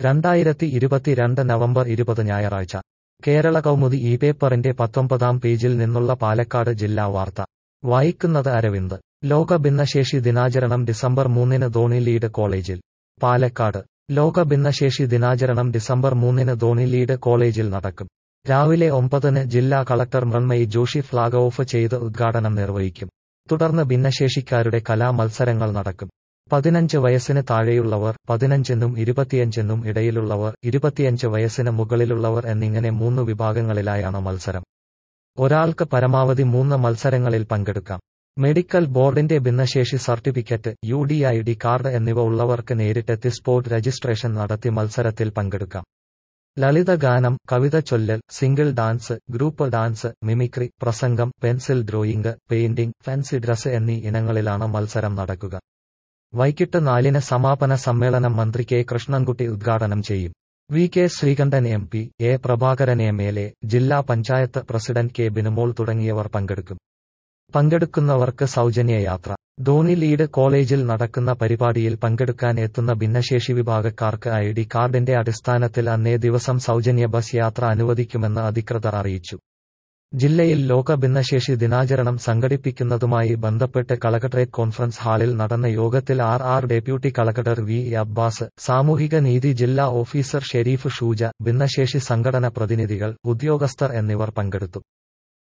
രണ്ടായിരത്തി ഇരുപത്തിരണ്ട് നവംബർ ഇരുപത് ഞായറാഴ്ച കേരള കൗമുദി ഈ പേപ്പറിന്റെ പത്തൊമ്പതാം പേജിൽ നിന്നുള്ള പാലക്കാട് ജില്ലാ വാർത്ത വായിക്കുന്നത് അരവിന്ദ് ലോക ഭിന്നശേഷി ദിനാചരണം ഡിസംബർ മൂന്നിന് ധോണി ലീഡ് കോളേജിൽ പാലക്കാട് ലോക ഭിന്നശേഷി ദിനാചരണം ഡിസംബർ മൂന്നിന് ധോണി ലീഡ് കോളേജിൽ നടക്കും രാവിലെ ഒമ്പതിന് ജില്ലാ collector Mrunmayi Joshi flag off ചെയ്ത് ഉദ്ഘാടനം നിർവഹിക്കും തുടർന്ന് ഭിന്നശേഷിക്കാരുടെ കലാമത്സരങ്ങൾ നടക്കും പതിനഞ്ച് വയസ്സിന് താഴെയുള്ളവർ പതിനഞ്ചെന്നും ഇരുപത്തിയഞ്ചെന്നും ഇടയിലുള്ളവർ ഇരുപത്തിയഞ്ച് വയസ്സിന് മുകളിലുള്ളവർ എന്നിങ്ങനെ മൂന്ന് വിഭാഗങ്ങളിലായാണ് മത്സരം ഒരാൾക്ക് പരമാവധി മൂന്ന് മത്സരങ്ങളിൽ പങ്കെടുക്കാം മെഡിക്കൽ ബോർഡിന്റെ ഭിന്നശേഷി certificate U D I D card എന്നിവ ഉള്ളവർക്ക് നേരിട്ടെത്തി സ്പോട്ട് രജിസ്ട്രേഷൻ നടത്തി മത്സരത്തിൽ പങ്കെടുക്കാം ലളിതഗാനം കവിത ചൊല്ലൽ single dance group dance mimicry പ്രസംഗം pencil drawing painting fancy dress എന്നീ ഇനങ്ങളിലാണ് മത്സരം നടക്കുക വൈകിട്ട് നാലിന് സമാപന സമ്മേളനം മന്ത്രി കെ കൃഷ്ണൻകുട്ടി ഉദ്ഘാടനം ചെയ്യും V K Sreekandan M P A Prabhakaran M L A ജില്ലാ പഞ്ചായത്ത് പ്രസിഡന്റ് കെ ബിനുമോൾ തുടങ്ങിയവർ പങ്കെടുക്കും പങ്കെടുക്കുന്നവർക്ക് സൗജന്യ യാത്ര ധോണി ലീഡ് കോളേജിൽ നടക്കുന്ന പരിപാടിയിൽ പങ്കെടുക്കാൻ എത്തുന്ന ഭിന്നശേഷി വിഭാഗക്കാർക്ക് ഐ ഡി കാർഡിന്റെ അടിസ്ഥാനത്തിൽ അന്നേ ദിവസം സൗജന്യ ബസ് യാത്ര അനുവദിക്കുമെന്ന് അധികൃതർ അറിയിച്ചു ജില്ലയിൽ ലോക ഭിന്നശേഷി ദിനാചരണം സംഘടിപ്പിക്കുന്നതുമായി ബന്ധപ്പെട്ട് കളക്ടറേറ്റ് കോൺഫറൻസ് ഹാളിൽ നടന്ന യോഗത്തിൽ R R deputy collector V Abbas സാമൂഹിക നീതി ജില്ലാ ഓഫീസർ ഷെരീഫ് ഷൂജ ഭിന്നശേഷി സംഘടന പ്രതിനിധികൾ ഉദ്യോഗസ്ഥർ എന്നിവർ പങ്കെടുത്തു